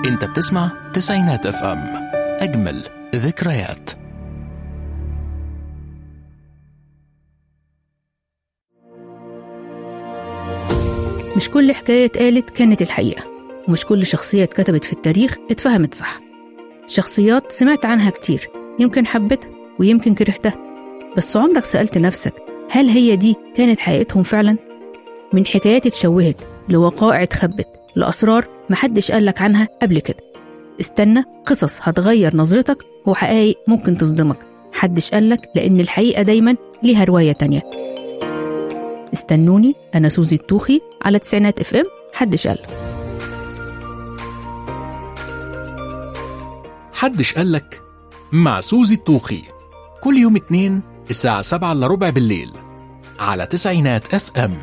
انت بتسمع تسعينات اف ام اجمل ذكريات مش كل حكاية اتقالت كانت الحقيقة ومش كل شخصية اتكتبت في التاريخ اتفهمت صح شخصيات سمعت عنها كتير يمكن حبيتها ويمكن كرهتها بس عمرك سألت نفسك هل هي دي كانت حقيقتهم فعلا؟ من حكايات اتشوهت لوقائع اتخبت لأسرار محدش قالك عنها قبل كده استنى قصص هتغير نظرتك وحقائق ممكن تصدمك حدش قالك لأن الحقيقة دايما ليها رواية تانية استنوني أنا سوزي الطوخي على تسعينات اف ام حدش قال حدش قالك مع سوزي الطوخي كل يوم اتنين الساعة سبعة إلا ربع بالليل على تسعينات اف ام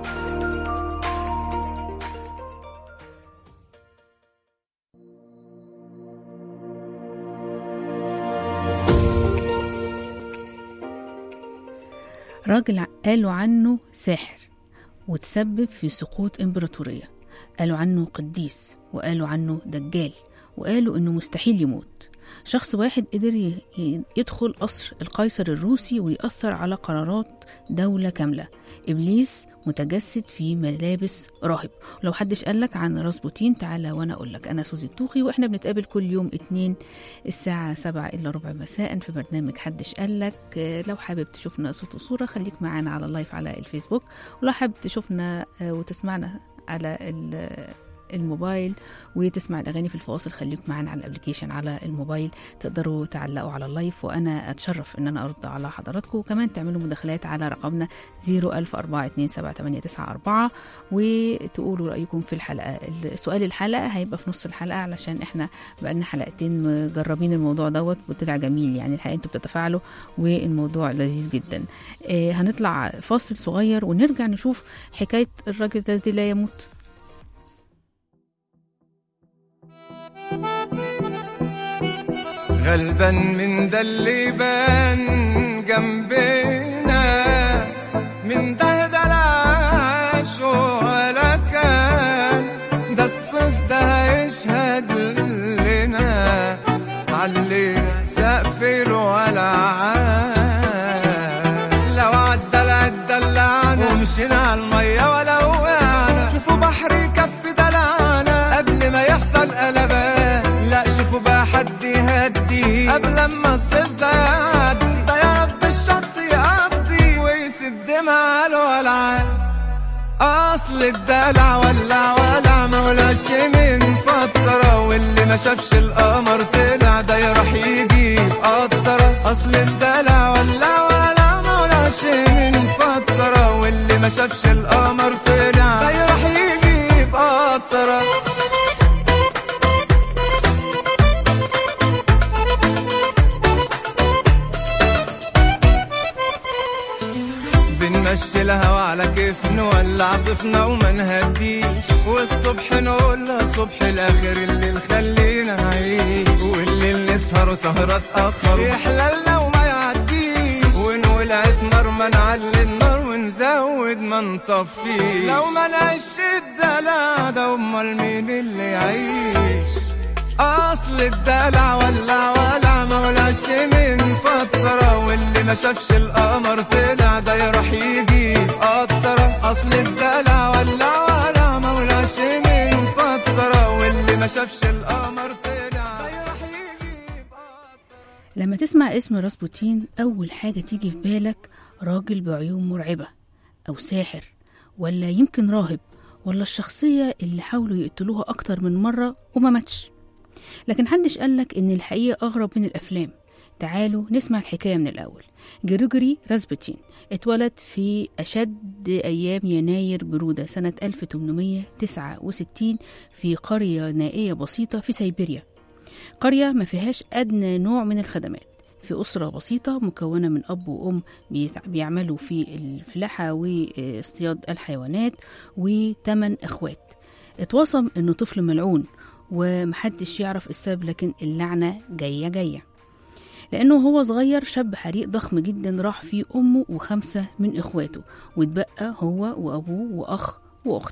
راجل قالوا عنه ساحر وتسبب في سقوط إمبراطورية قالوا عنه قديس وقالوا عنه دجال وقالوا إنه مستحيل يموت شخص واحد قدر ي- ي- يدخل قصر القيصر الروسي ويأثر على قرارات دولة كاملة إبليس متجسد في ملابس راهب لو حدش قالك عن راسبوتين تعالى وانا اقولك انا سوزي الطوخي واحنا بنتقابل كل يوم اتنين الساعة سبعة إلا ربع مساء في برنامج حدش قالك آه، لو حابب تشوفنا صوت وصورة خليك معانا على اللايف على الفيسبوك ولو حابب تشوفنا آه، وتسمعنا على ال- الموبايل وتسمع الاغاني في الفواصل خليك معانا على الابلكيشن على الموبايل تقدروا تعلقوا على اللايف وانا اتشرف ان انا ارد على حضراتكم وكمان تعملوا مداخلات على رقمنا 010427894 وتقولوا رايكم في الحلقه سؤال الحلقه هيبقى في نص الحلقه علشان احنا بقالنا حلقتين مجربين الموضوع دوت وطلع جميل يعني الحقيقه انتوا بتتفاعلوا والموضوع لذيذ جدا آه، هنطلع فاصل صغير ونرجع نشوف حكايه الراجل الذي لا يموت غلبان من ده اللي بان جنبنا من ده ده العاش ولا كان ده الصيف ده هيشهد لنا علينا سقف الولعان لو عدى العدى اللعنة ومشينا على المية ولا وقعنا شوفوا بحر يكفي دلعنا قبل ما يحصل قلبان لا شوفوا بقى حد يهدي قبل ما الصيف ده يعدي ده يا رب الشط يقضي ويسد مع الولعان اصل الدلع ولع ولع مولاش من فترة واللي ما شافش القمر طلع ده يروح يجيب قطرة اصل الدلع ولع ولع مولاش من فترة واللي ما شافش القمر طلع ده يروح يجيب قطرة بنمشي الهوا على كيف نولع صفنا وما نهديش والصبح نقولها صبح الاخر الليل خلينا نعيش والليل نسهر وسهرة تأخر يحللنا وما يعديش ونولعت نار ما نعلي النار ونزود ما نطفيش لو ما نعيش الدلع ده امال مين اللي يعيش اصل الدلع ولع ولع مولاش من فترة واللي ما شافش القمر طلع ده يروح يجيب قطرة اصل الدلع ولع ولع مولاش من فترة واللي ما شافش القمر طلع ده يروح يجيب قطرة لما تسمع اسم راسبوتين أول حاجة تيجي في بالك راجل بعيون مرعبة أو ساحر ولا يمكن راهب ولا الشخصية اللي حاولوا يقتلوها أكتر من مرة وما ماتش لكن حدش قالك إن الحقيقة أغرب من الأفلام تعالوا نسمع الحكاية من الأول جريجوري راسبوتين اتولد في أشد أيام يناير برودة سنة 1869 في قرية نائية بسيطة في سيبيريا قرية ما فيهاش أدنى نوع من الخدمات في أسرة بسيطة مكونة من أب وأم بيتع- بيعملوا في الفلاحة واصطياد الحيوانات وثمان أخوات اتوصم إنه طفل ملعون ومحدش يعرف السبب لكن اللعنة جاية جاية لأنه هو صغير شاب حريق ضخم جدا راح فيه أمه وخمسة من إخواته واتبقى هو وأبوه وأخ وأخت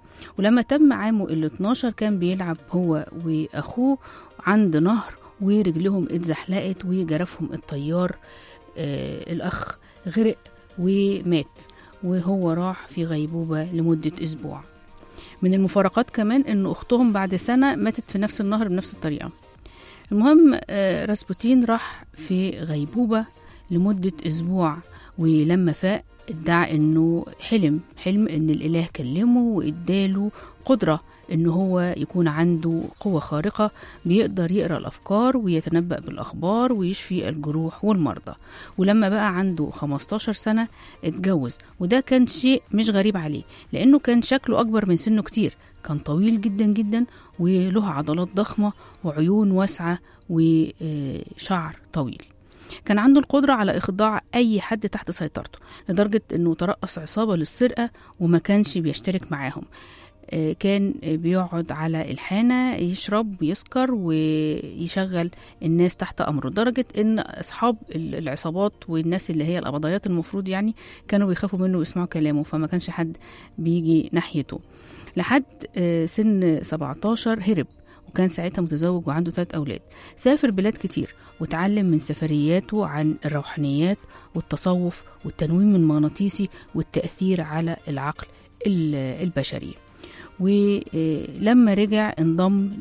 ولما تم عامه ال 12 كان بيلعب هو وأخوه عند نهر ورجلهم اتزحلقت وجرفهم الطيار آه الأخ غرق ومات وهو راح في غيبوبة لمدة أسبوع من المفارقات كمان إن أختهم بعد سنة ماتت في نفس النهر بنفس الطريقة المهم آه راسبوتين راح في غيبوبة لمدة أسبوع ولما فاق ادعى انه حلم حلم ان الاله كلمه واداله قدره ان هو يكون عنده قوه خارقه بيقدر يقرا الافكار ويتنبأ بالاخبار ويشفي الجروح والمرضى ولما بقى عنده 15 سنه اتجوز وده كان شيء مش غريب عليه لانه كان شكله اكبر من سنه كتير كان طويل جدا جدا وله عضلات ضخمه وعيون واسعه وشعر طويل كان عنده القدرة على إخضاع أي حد تحت سيطرته لدرجة أنه ترأس عصابة للسرقة وما كانش بيشترك معاهم آه، كان بيقعد على الحانة يشرب ويسكر ويشغل الناس تحت أمره لدرجة أن أصحاب ال- العصابات والناس اللي هي القبضيات المفروض يعني كانوا بيخافوا منه ويسمعوا كلامه فما كانش حد بيجي ناحيته لحد آه، سن 17 هرب وكان ساعتها متزوج وعنده ثلاث أولاد سافر بلاد كتير وتعلم من سفرياته عن الروحانيات والتصوف والتنويم المغناطيسي والتأثير على العقل ال- البشري ولما رجع انضم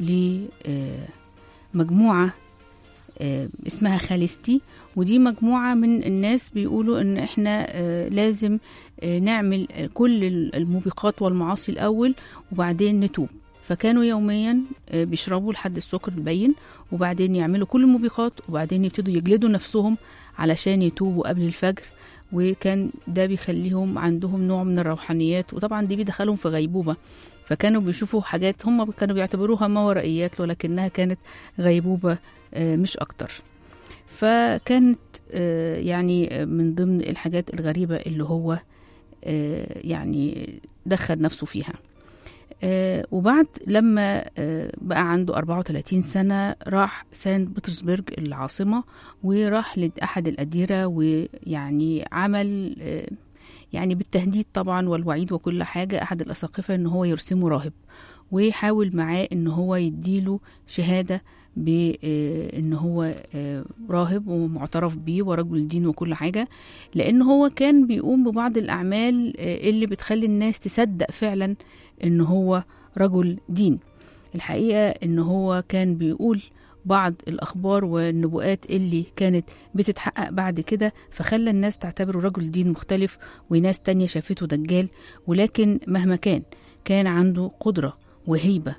لمجموعة اسمها خالستي ودي مجموعة من الناس بيقولوا ان احنا آه، لازم آه، نعمل كل الموبقات والمعاصي الاول وبعدين نتوب فكانوا يوميا آه، بيشربوا لحد السكر البين وبعدين يعملوا كل الموبقات وبعدين يبتدوا يجلدوا نفسهم علشان يتوبوا قبل الفجر وكان ده بيخليهم عندهم نوع من الروحانيات وطبعا دي بيدخلهم في غيبوبة فكانوا بيشوفوا حاجات هم كانوا بيعتبروها ما ورائيات ولكنها كانت غيبوبة آه، مش أكتر فكانت آه، يعني من ضمن الحاجات الغريبة اللي هو آه، يعني دخل نفسه فيها آه، وبعد لما آه، بقى عنده 34 سنة راح سان بطرسبرج العاصمة وراح لأحد الأديرة ويعني عمل آه، يعني بالتهديد طبعا والوعيد وكل حاجة أحد الأساقفة إن هو يرسمه راهب ويحاول معاه إن هو يديله شهادة بإن هو آه، راهب ومعترف بيه ورجل دين وكل حاجة لأن هو كان بيقوم ببعض الأعمال آه، اللي بتخلي الناس تصدق فعلا إن هو رجل دين الحقيقة إن هو كان بيقول بعض الأخبار والنبوءات اللي كانت بتتحقق بعد كده فخلى الناس تعتبره رجل دين مختلف وناس تانية شافته دجال ولكن مهما كان كان عنده قدرة وهيبة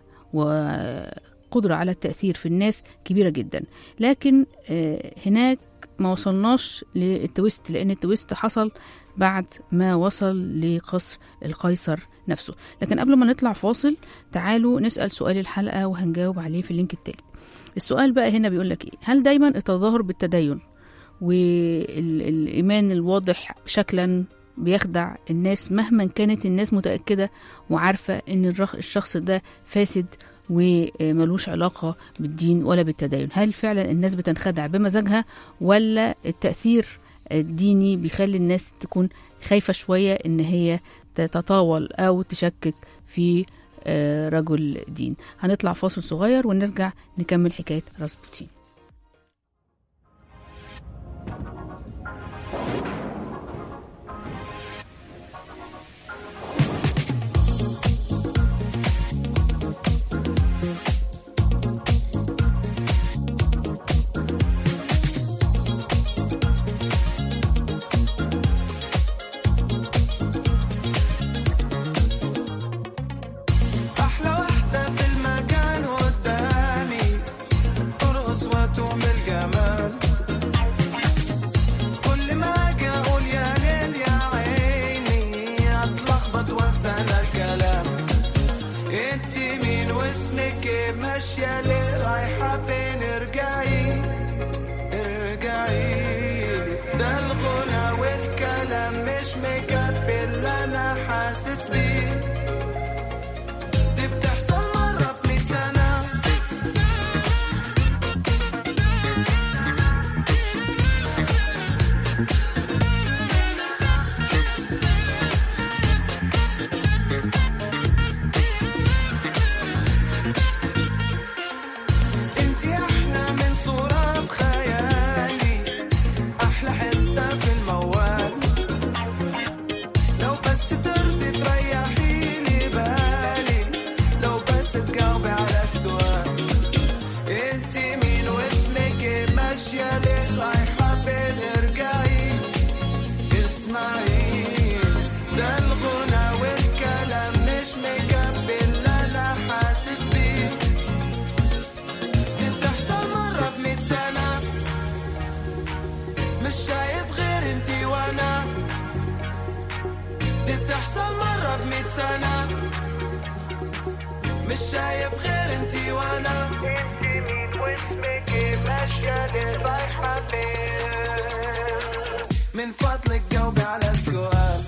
وقدرة على التأثير في الناس كبيرة جدا لكن آه، هناك ما وصلناش للتويست لأن التويست حصل بعد ما وصل لقصر القيصر نفسه لكن قبل ما نطلع فاصل تعالوا نسأل سؤال الحلقة وهنجاوب عليه في اللينك التالت السؤال بقى هنا بيقول لك ايه هل دايما التظاهر بالتدين والإيمان الواضح شكلا بيخدع الناس مهما كانت الناس متأكدة وعارفة ان الرخ- الشخص ده فاسد وملوش علاقة بالدين ولا بالتدين هل فعلا الناس بتنخدع بمزاجها ولا التأثير الديني بيخلي الناس تكون خايفة شوية ان هي تتطاول او تشكك في آه، رجل دين هنطلع فاصل صغير ونرجع نكمل حكاية راسبوتين أحلى وحدة في المكان قدامي ترقص وتعمل جمال كل ما أجي أقول يا ليل يا عيني أتلخبط وأنسى أنا الكلام أنت مين واسمك إيه ماشية ليه رايحة فين ارجعي ارجعي ده الغنى والكلام مش مكفي اللي أنا حاسس بيه دي بتحصل مرة في مية سنة مش شايف غير انتي وانا انتي مين واسمك ايه ماشية ليه رايحة فين من فضلك جاوبي على السؤال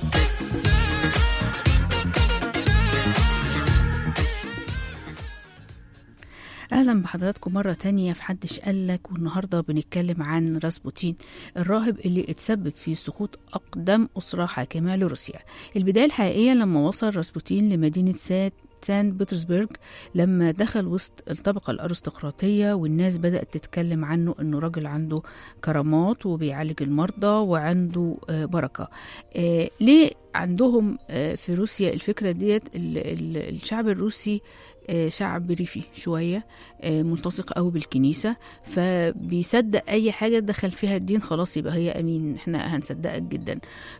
اهلا بحضراتكم مره تانية في حدش قالك والنهارده بنتكلم عن راسبوتين الراهب اللي اتسبب في سقوط اقدم اسره حاكمه لروسيا البدايه الحقيقيه لما وصل راسبوتين لمدينه سات سان بطرسبرغ لما دخل وسط الطبقة الأرستقراطية والناس بدأت تتكلم عنه إنه راجل عنده كرامات وبيعالج المرضى وعنده آه، بركة آه، ليه عندهم آه، في روسيا الفكرة ديت ال- ال- الشعب الروسي آه، شعب ريفي شوية آه، ملتصق قوي بالكنيسة فبيصدق أي حاجة دخل فيها الدين خلاص يبقى هي أمين احنا هنصدقك جدا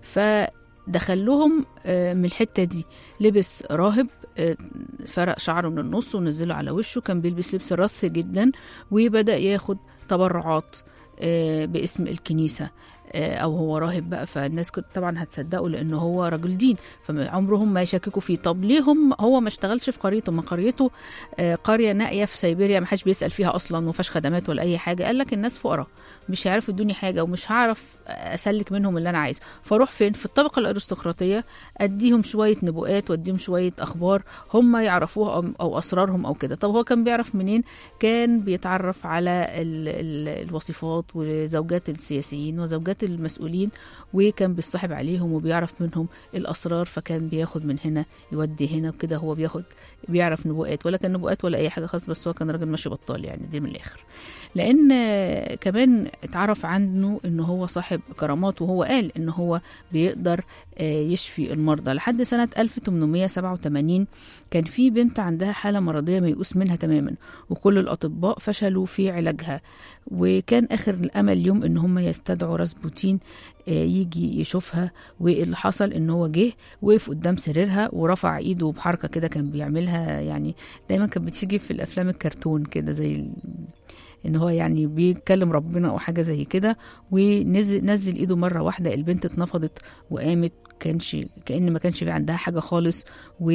فدخل لهم آه، من الحتة دي لبس راهب آه، فرق شعره من النص ونزله على وشه كان بيلبس لبس رث جدا وبدأ ياخد تبرعات آه، باسم الكنيسة آه، او هو راهب بقى فالناس كنت طبعا هتصدقه لانه هو رجل دين فعمرهم ما يشككوا فيه طب ليه هم هو ما اشتغلش في قريته ما قريته آه، قريه نائيه في سيبيريا ما حدش بيسال فيها اصلا وما فيهاش خدمات ولا اي حاجه قال لك الناس فقراء مش هيعرفوا يدوني حاجه ومش هعرف اسلك منهم اللي انا عايزه فاروح فين في الطبقه الارستقراطيه اديهم شويه نبوءات واديهم شويه اخبار هم يعرفوها أو- او اسرارهم او كده طب هو كان بيعرف منين كان بيتعرف على ال ال الوصفات وزوجات السياسيين وزوجات المسؤولين وكان بيصاحب عليهم وبيعرف منهم الاسرار فكان بياخد من هنا يودي هنا وكده هو بياخد بيعرف نبوءات ولا كان نبوءات ولا اي حاجه خالص بس هو كان راجل ماشي بطال يعني دي من الاخر لان آه، كمان اتعرف عنه ان هو صاحب كرامات وهو قال ان هو بيقدر آه، يشفي المرضى لحد سنه 1887 كان في بنت عندها حاله مرضيه ميؤوس منها تماما وكل الاطباء فشلوا في علاجها وكان اخر الامل يوم ان هم يستدعوا راسبوتين آه، يجي يشوفها واللي حصل ان هو جه وقف قدام سريرها ورفع ايده بحركه كده كان بيعملها يعني دايما كانت بتيجي في الافلام الكرتون كده زي ال- ان هو يعني بيتكلم ربنا او حاجه زي كده ونزل نزل ايده مره واحده البنت اتنفضت وقامت كانش كان ما كانش في عندها حاجه خالص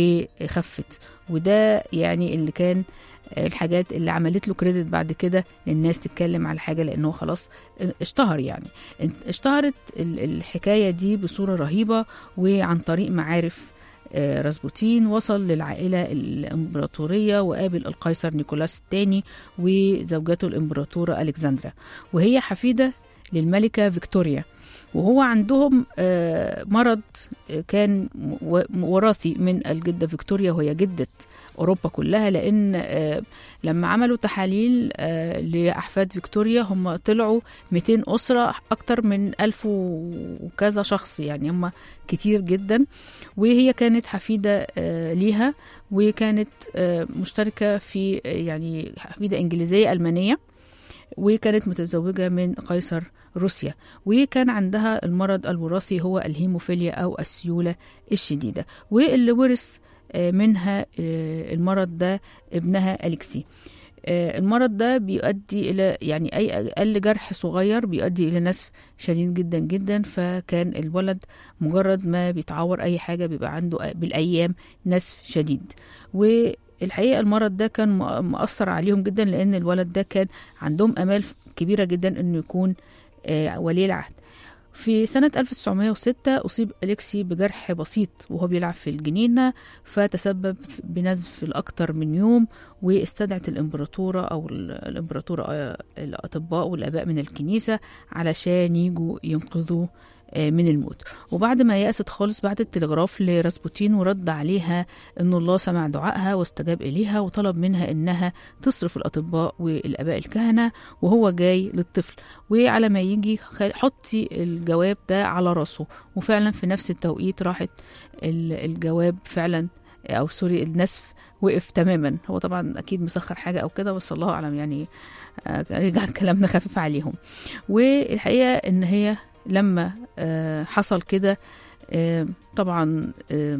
وخفت وده يعني اللي كان الحاجات اللي عملت له كريدت بعد كده للناس تتكلم على حاجه لانه خلاص اشتهر يعني اشتهرت ال- الحكايه دي بصوره رهيبه وعن طريق معارف آه، راسبوتين وصل للعائلة الإمبراطورية وقابل القيصر نيكولاس الثاني وزوجته الإمبراطورة ألكسندرا وهي حفيدة للملكة فيكتوريا وهو عندهم آه، مرض آه، كان و- وراثي من الجدة فيكتوريا وهي جدة أوروبا كلها لأن آه، لما عملوا تحاليل آه، لأحفاد فيكتوريا هم طلعوا 200 أسرة أكتر من ألف وكذا شخص يعني هم كتير جدا وهي كانت حفيدة آه، ليها وكانت آه، مشتركة في آه، يعني حفيدة إنجليزية ألمانية وكانت متزوجة من قيصر روسيا وكان عندها المرض الوراثي هو الهيموفيليا أو السيولة الشديدة واللي ورث آه، منها آه، المرض ده ابنها أليكسي آه، المرض ده بيؤدي إلى يعني أي أقل جرح صغير بيؤدي إلى نزف شديد جدا جدا فكان الولد مجرد ما بيتعور أي حاجة بيبقى عنده بالأيام نزف شديد والحقيقة المرض ده كان مؤ- مؤثر عليهم جدا لأن الولد ده كان عندهم أمال كبيرة جدا إنه يكون آه، ولي العهد في سنة 1906 أصيب أليكسي بجرح بسيط وهو بيلعب في الجنينة فتسبب بنزف لأكثر من يوم واستدعت الإمبراطورة أو ال- الإمبراطورة آه، الأطباء والآباء من الكنيسة علشان يجوا ينقذوه آه، من الموت وبعد ما يأست خالص بعت التلغراف لراسبوتين ورد عليها أن الله سمع دعائها واستجاب إليها وطلب منها أنها تصرف الأطباء والآباء الكهنة وهو جاي للطفل وعلى ما يجي خ- حطي الجواب ده على راسه وفعلا في نفس التوقيت راحت ال- الجواب فعلا او سوري النسف وقف تماما هو طبعا اكيد مسخر حاجه او كده بس الله اعلم يعني آه، رجع كلامنا خفيف عليهم والحقيقه ان هي لما آه، حصل كده آه، طبعا آه،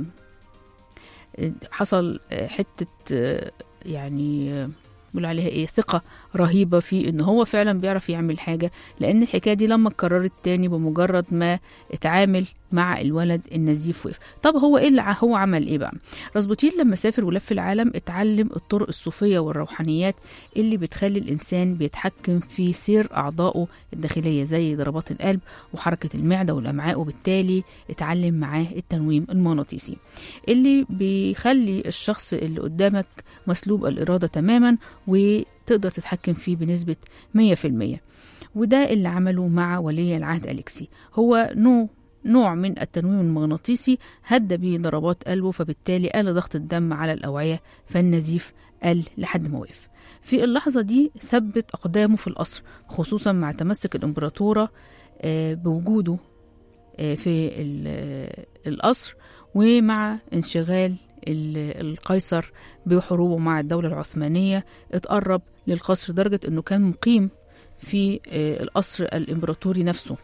آه، حصل آه، حته آه، يعني آه، بيقول عليها ايه ثقه رهيبه في ان هو فعلا بيعرف يعمل حاجه لان الحكايه دي لما اتكررت تاني بمجرد ما اتعامل مع الولد النزيف وقف طب هو ايه اللي ع- هو عمل ايه بقى راسبوتين لما سافر ولف العالم اتعلم الطرق الصوفيه والروحانيات اللي بتخلي الانسان بيتحكم في سير اعضائه الداخليه زي ضربات القلب وحركه المعده والامعاء وبالتالي اتعلم معاه التنويم المغناطيسي اللي بيخلي الشخص اللي قدامك مسلوب الاراده تماما وتقدر تتحكم فيه بنسبه 100% وده اللي عمله مع ولي العهد أليكسي هو نوع نوع من التنويم المغناطيسي هدى بيه ضربات قلبه فبالتالي قل ضغط الدم على الأوعية فالنزيف قل لحد ما وقف في اللحظة دي ثبت أقدامه في القصر خصوصا مع تمسك الإمبراطورة آه، بوجوده آه، في ال- آه، القصر ومع انشغال ال- القيصر بحروبه مع الدولة العثمانية اتقرب للقصر لدرجة أنه كان مقيم في آه، القصر الإمبراطوري نفسه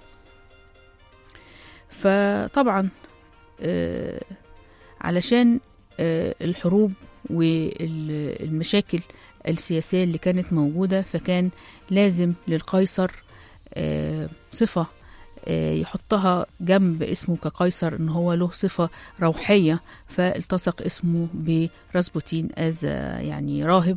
فطبعا آه، علشان آه، الحروب والمشاكل السياسية اللي كانت موجودة فكان لازم للقيصر آه، صفة آه، يحطها جنب اسمه كقيصر ان هو له صفة روحية فالتصق اسمه براسبوتين از يعني راهب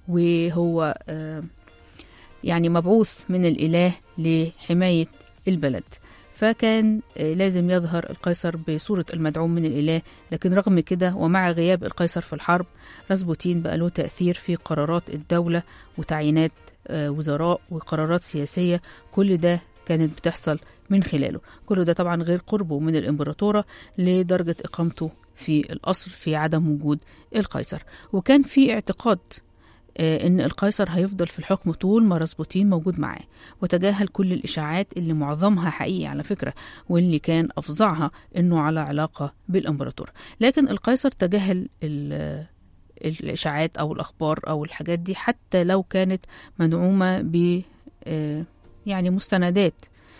وهو آه، يعني مبعوث من الإله لحماية البلد فكان آه، لازم يظهر القيصر بصورة المدعوم من الإله لكن رغم كده ومع غياب القيصر في الحرب راسبوتين بقى له تأثير في قرارات الدولة وتعيينات آه، وزراء وقرارات سياسية كل ده كانت بتحصل من خلاله كل ده طبعا غير قربه من الإمبراطورة لدرجة إقامته في القصر في عدم وجود القيصر وكان في اعتقاد آه، ان القيصر هيفضل في الحكم طول ما راسبوتين موجود معاه وتجاهل كل الاشاعات اللي معظمها حقيقي على فكره واللي كان افظعها انه على علاقه بالامبراطور لكن القيصر تجاهل ال- الاشاعات او الاخبار او الحاجات دي حتى لو كانت مدعومه ب آه، يعني مستندات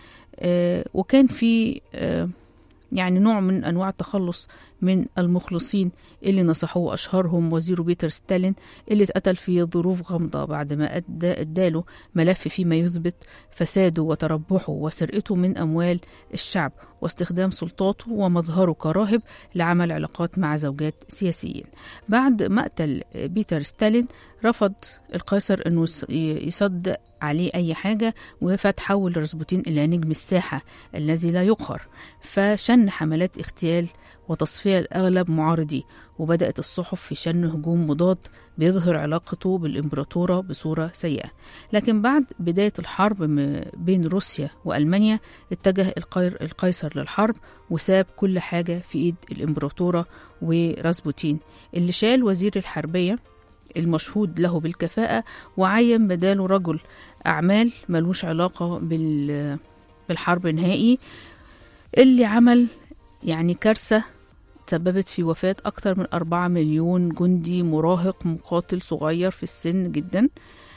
آه، وكان في آه، يعني نوع من انواع التخلص من المخلصين اللي نصحوه اشهرهم وزيره بيتر ستالين اللي اتقتل في ظروف غامضه بعد ما ادى اداله ملف فيما يثبت فساده وتربحه وسرقته من اموال الشعب واستخدام سلطاته ومظهره كراهب لعمل علاقات مع زوجات سياسيين. بعد مقتل بيتر ستالين رفض القيصر انه يص- يصدق عليه اي حاجه وفتحول راسبوتين الى نجم الساحه الذي لا يقهر فشن حملات اغتيال وتصفية لأغلب معارضيه وبدأت الصحف في شن هجوم مضاد بيظهر علاقته بالإمبراطورة بصورة سيئة لكن بعد بداية الحرب م- بين روسيا وألمانيا اتجه القير القيصر للحرب وساب كل حاجة في إيد الإمبراطورة وراسبوتين اللي شال وزير الحربية المشهود له بالكفاءة وعين بداله رجل أعمال ملوش علاقة بال بالحرب نهائي اللي عمل يعني كارثة تسببت في وفاة أكثر من أربعة مليون جندي مراهق مقاتل صغير في السن جدا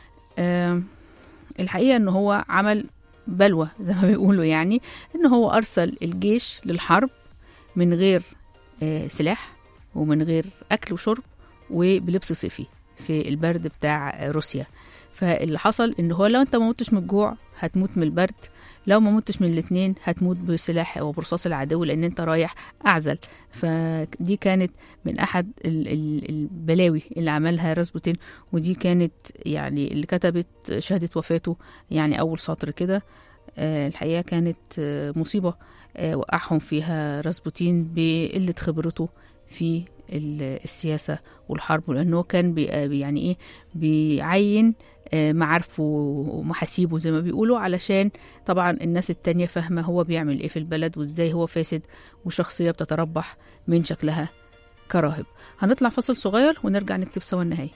آه الحقيقة أنه هو عمل بلوى زي ما بيقولوا يعني أنه هو أرسل الجيش للحرب من غير آه سلاح ومن غير أكل وشرب وبلبس صيفي في البرد بتاع روسيا فاللي حصل ان هو لو انت ما متش من الجوع هتموت من البرد لو ما متش من الاتنين هتموت بسلاح وبرصاص العدو لان انت رايح اعزل فدي كانت من احد ال- ال- البلاوي اللي عملها راسبوتين ودي كانت يعني اللي كتبت شهاده وفاته يعني اول سطر كده آه، الحقيقه كانت آه، مصيبه آه، وقعهم فيها راسبوتين بقله خبرته في ال- السياسه والحرب لانه كان بي يعني ايه بيعين آه، معارفه ومحاسيبه زي ما بيقولوا علشان طبعا الناس التانية فاهمة هو بيعمل ايه في البلد وازاي هو فاسد وشخصية بتتربح من شكلها كراهب هنطلع فصل صغير ونرجع نكتب سوا النهاية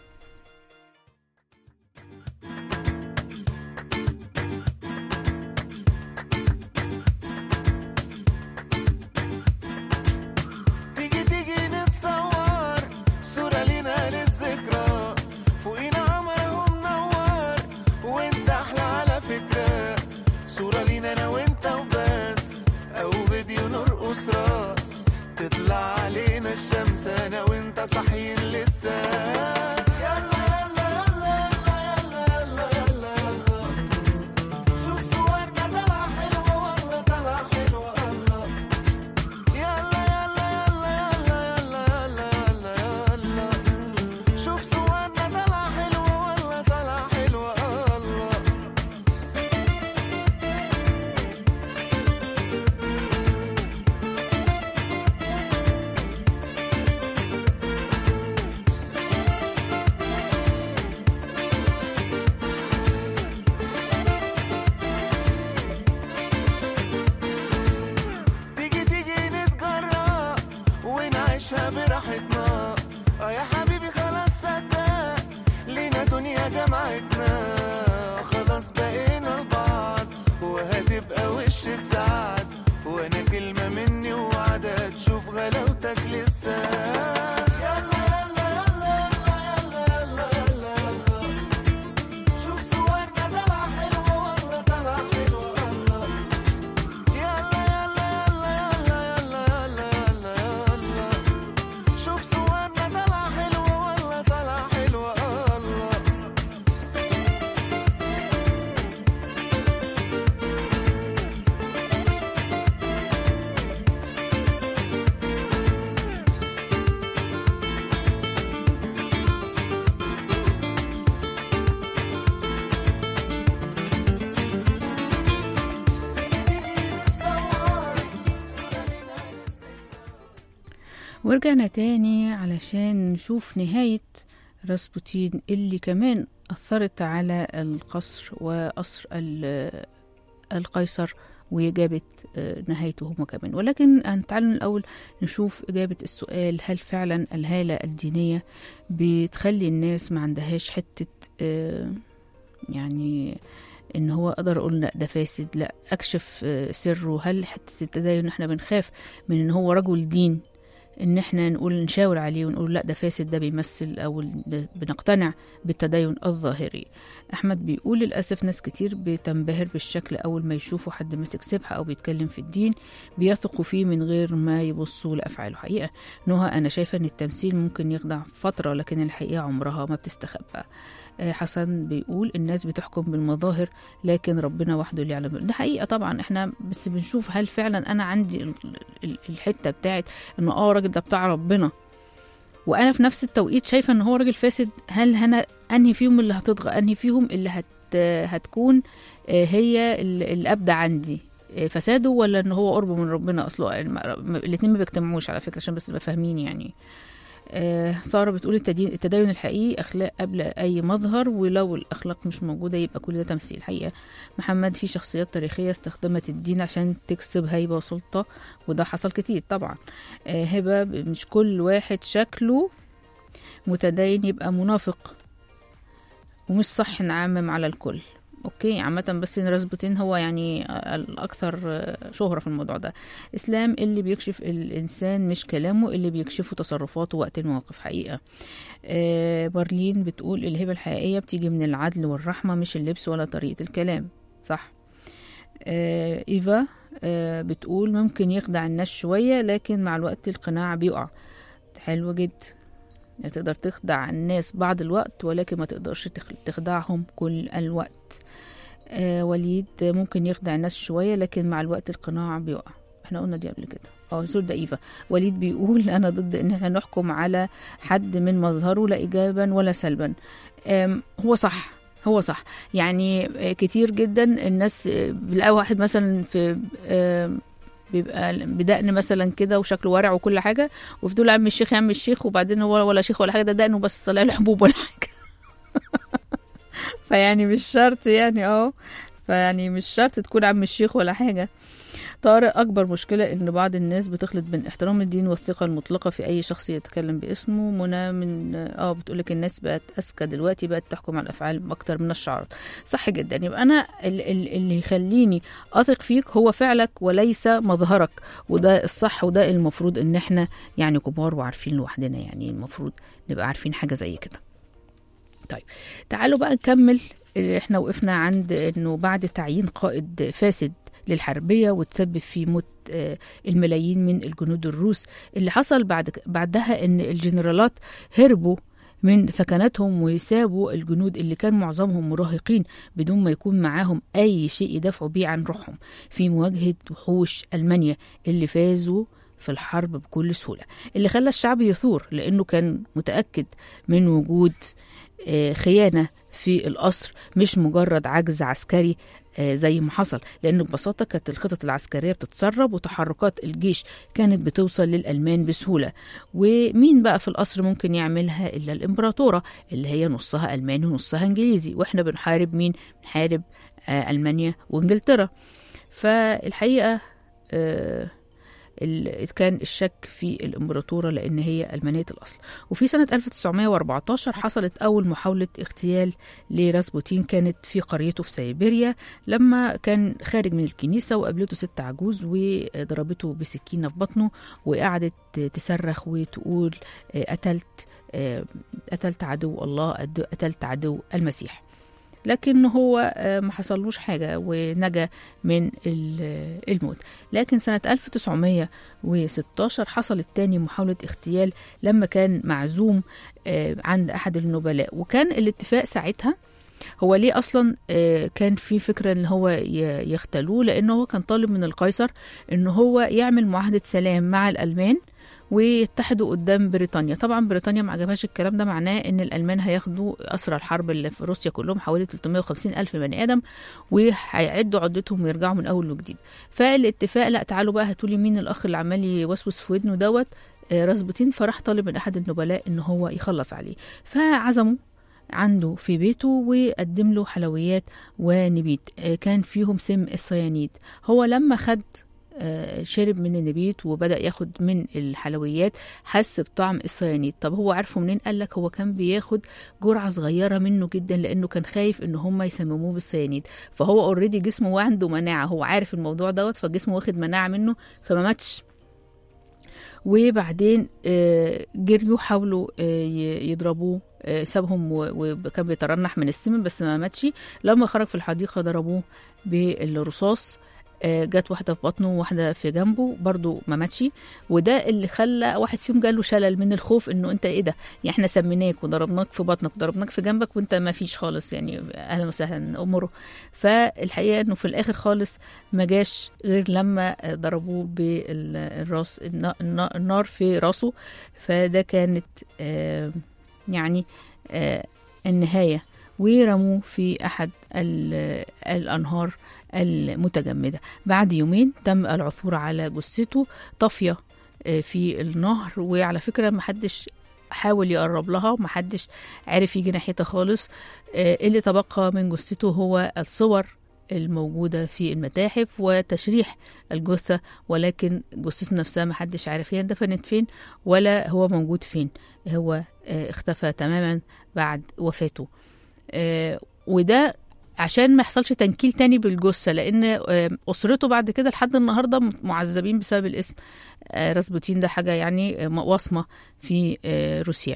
تيجي تيجي نتصور صورة لينا للذكرى فوقينا عمر ومنور وانت احلى على فكرة صورة لينا انا وانت وبس او فيديو نرقص راس تطلع علينا الشمس انا وانت صاحيين لسه يلا يلا يلا يلا يلا يلا يلا شوف صورنا طلع حلوة والله طلع حلوة الله صورتنا اه يا حبيبي خلاص صدق لينا دنيا جمعتنا خلاص بقينا لبعض وهتبقى وش السعد وانا كلمة مني وعدة تشوف غلاوتك لسه يلا يلا يلا يلا يلا يلا يلا شوف صورنا طلع حلوة والله طلع حلوة والله يلا يلا يلا يلا يلا يلا يلا شوف صورنا طلع حلوة والله طلع حلوة الله ورجعنا تاني علشان نشوف نهاية راسبوتين اللي كمان أثرت على القصر وقصر ال- القيصر وجابت آه، نهايته هما كمان ولكن آه، تعالوا الأول نشوف إجابة السؤال هل فعلا الهالة الدينية بتخلي الناس ما عندهاش حتة آه، يعني ان هو اقدر اقول لا ده فاسد لا اكشف آه، سره هل حته التدين احنا بنخاف من ان هو رجل دين ان احنا نقول نشاور عليه ونقول لا ده فاسد ده بيمثل او ب- بنقتنع بالتدين الظاهري احمد بيقول للاسف ناس كتير بتنبهر بالشكل اول ما يشوفوا حد ماسك سبحه او بيتكلم في الدين بيثقوا فيه من غير ما يبصوا لافعاله حقيقه نهى انا شايفه ان التمثيل ممكن يخدع فتره لكن الحقيقه عمرها ما بتستخبى آه، حسن بيقول الناس بتحكم بالمظاهر لكن ربنا وحده اللي يعلم ده حقيقه طبعا احنا بس بنشوف هل فعلا انا عندي ال- ال- الحته بتاعت ان اه الراجل ده بتاع ربنا وانا في نفس التوقيت شايفه ان هو راجل فاسد هل انا انهي فيهم اللي هتطغى انهي فيهم اللي هت هتكون آه، هي ال- الابدع عندي آه، فساده ولا ان هو قربه من ربنا اصله الاثنين ما بيجتمعوش على فكره عشان بس نبقى فاهمين يعني آه، سارة بتقول التدين, التدين الحقيقي أخلاق قبل أي مظهر ولو الأخلاق مش موجودة يبقى كل ده تمثيل حقيقة محمد في شخصيات تاريخية استخدمت الدين عشان تكسب هيبة وسلطة وده حصل كتير طبعا آه، هبة مش كل واحد شكله متدين يبقى منافق ومش صح نعمم على الكل اوكي عامة بس ان راسبوتين هو يعني الاكثر آه، شهرة في الموضوع ده اسلام اللي بيكشف الانسان مش كلامه اللي بيكشفه تصرفاته وقت المواقف حقيقة آه، مارلين بتقول الهبة الحقيقية بتيجي من العدل والرحمة مش اللبس ولا طريقة الكلام صح آه، ايفا آه، بتقول ممكن يخدع الناس شوية لكن مع الوقت القناع بيقع حلوة جدا يعني تقدر تخدع الناس بعض الوقت ولكن ما تقدرش تخ- تخدعهم كل الوقت آه وليد ممكن يخدع الناس شوية لكن مع الوقت القناع بيقع احنا قلنا دي قبل كده اه سور ده ايفا وليد بيقول انا ضد ان احنا نحكم على حد من مظهره لا ايجابا ولا سلبا آم، هو صح هو صح يعني آه، كتير جدا الناس آه، بيلاقوا واحد مثلا في آم، بيبقى بدقن مثلا كده وشكله ورع وكل حاجه وفي دول عم الشيخ يا عم الشيخ وبعدين هو ولا شيخ ولا حاجه ده دقنه بس طلع له حبوب ولا حاجه فيعني مش شرط يعني اه فيعني مش شرط تكون عم الشيخ ولا حاجه طارق اكبر مشكله ان بعض الناس بتخلط بين احترام الدين والثقه المطلقه في اي شخص يتكلم باسمه منى من اه بتقولك الناس بقت اذكى دلوقتي بقت تحكم على الافعال اكتر من الشعارات صح جدا يبقى انا ال- ال- اللي يخليني اثق فيك هو فعلك وليس مظهرك وده الصح وده المفروض ان احنا يعني كبار وعارفين لوحدنا يعني المفروض نبقى عارفين حاجه زي كده طيب تعالوا بقى نكمل اللي احنا وقفنا عند انه بعد تعيين قائد فاسد للحربية وتسبب في موت آه، الملايين من الجنود الروس اللي حصل بعد بعدها ان الجنرالات هربوا من ثكناتهم ويسابوا الجنود اللي كان معظمهم مراهقين بدون ما يكون معاهم أي شيء يدافعوا بيه عن روحهم في مواجهة وحوش ألمانيا اللي فازوا في الحرب بكل سهولة اللي خلى الشعب يثور لأنه كان متأكد من وجود آه، خيانة في القصر مش مجرد عجز عسكري آه، زي ما حصل لأن ببساطة كانت الخطط العسكرية بتتسرب وتحركات الجيش كانت بتوصل للألمان بسهولة ومين بقى في القصر ممكن يعملها إلا الإمبراطورة اللي هي نصها ألماني ونصها إنجليزي وإحنا بنحارب مين؟ بنحارب آه، ألمانيا وإنجلترا فالحقيقة آه، ال- كان الشك في الإمبراطورة لأن هي ألمانية الأصل وفي سنة 1914 حصلت أول محاولة اغتيال لراسبوتين كانت في قريته في سيبيريا لما كان خارج من الكنيسة وقابلته ست عجوز وضربته بسكينة في بطنه وقعدت تصرخ وتقول آه، قتلت آه، قتلت عدو الله قد- قتلت عدو المسيح لكن هو آه، ما حصلوش حاجة ونجا من ال- الموت لكن سنة 1916 حصلت تاني محاولة اغتيال لما كان معزوم آه، عند أحد النبلاء وكان الاتفاق ساعتها هو ليه اصلا آه، كان في فكره ان هو ي- يغتالوه لانه هو كان طالب من القيصر ان هو يعمل معاهده سلام مع الالمان ويتحدوا قدام بريطانيا طبعا بريطانيا ما عجبهاش الكلام ده معناه ان الالمان هياخدوا اسرى الحرب اللي في روسيا كلهم حوالي 350 الف بني ادم وهيعدوا عدتهم ويرجعوا من اول وجديد فالاتفاق لا تعالوا بقى هاتوا لي مين الاخ اللي عمال يوسوس في ودنه دوت آه، راسبوتين فراح طالب من احد النبلاء ان هو يخلص عليه فعزموا عنده في بيته وقدم له حلويات ونبيت آه، كان فيهم سم الصيانيد هو لما خد آه، شرب من النبيت وبدأ ياخد من الحلويات حس بطعم الصيانيد طب هو عارفه منين قال لك هو كان بياخد جرعة صغيرة منه جدا لأنه كان خايف إن هم يسمموه بالصيانيد فهو اوريدي جسمه عنده مناعة هو عارف الموضوع دوت فجسمه واخد مناعة منه فما ماتش وبعدين آه، جريوا حاولوا آه، ي- يضربوه آه، سابهم و- وكان بيترنح من السم بس ما ماتش لما خرج في الحديقة ضربوه بالرصاص آه، جت واحدة في بطنه وواحدة في جنبه برضو ما ماتش وده اللي خلى واحد فيهم جاله شلل من الخوف انه انت ايه ده يعني احنا سميناك وضربناك في بطنك وضربناك في جنبك وانت ما فيش خالص يعني اهلا وسهلا امره فالحقيقة انه في الاخر خالص ما جاش غير لما ضربوه بالراس النا- النا- النار في راسه فده كانت آه، يعني آه، النهاية ورموه في أحد ال- الأنهار المتجمدة بعد يومين تم العثور على جثته طافية آه، في النهر وعلى فكرة محدش حاول يقرب لها ومحدش عرف يجي ناحيتها خالص آه، اللي تبقى من جثته هو الصور الموجودة في المتاحف وتشريح الجثة ولكن جثته نفسها محدش عارف هي اندفنت فين ولا هو موجود فين هو آه، اختفى تماما بعد وفاته آه، وده عشان ما يحصلش تنكيل تاني بالجثة لأن آه، أسرته بعد كده لحد النهاردة معذبين بسبب الاسم آه، راسبوتين ده حاجة يعني آه، وصمة في آه، روسيا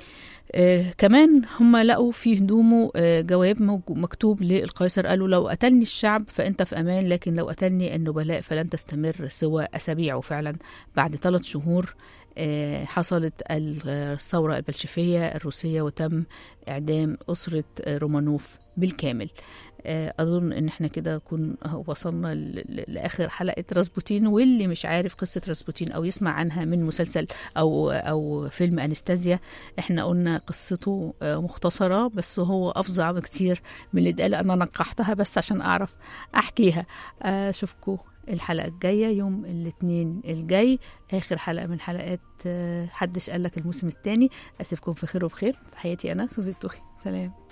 آه كمان هم لقوا في هدومه آه جواب موج- مكتوب للقيصر قالوا لو قتلني الشعب فانت في امان لكن لو قتلني النبلاء فلن تستمر سوى اسابيع وفعلا بعد ثلاث شهور آه حصلت الثوره البلشفيه الروسيه وتم اعدام اسره آه، رومانوف بالكامل آه، اظن ان احنا كده كون وصلنا ل- ل- لاخر حلقه راسبوتين واللي مش عارف قصه راسبوتين او يسمع عنها من مسلسل او او فيلم انستازيا احنا قلنا قصته آه، مختصره بس هو افظع بكتير من اللي اتقال انا نقحتها بس عشان اعرف احكيها اشوفكم الحلقه الجايه يوم الاثنين الجاي اخر حلقه من حلقات آه، حدش قالك الموسم الثاني اسيبكم في خير وبخير تحياتي انا سوزي التوخي سلام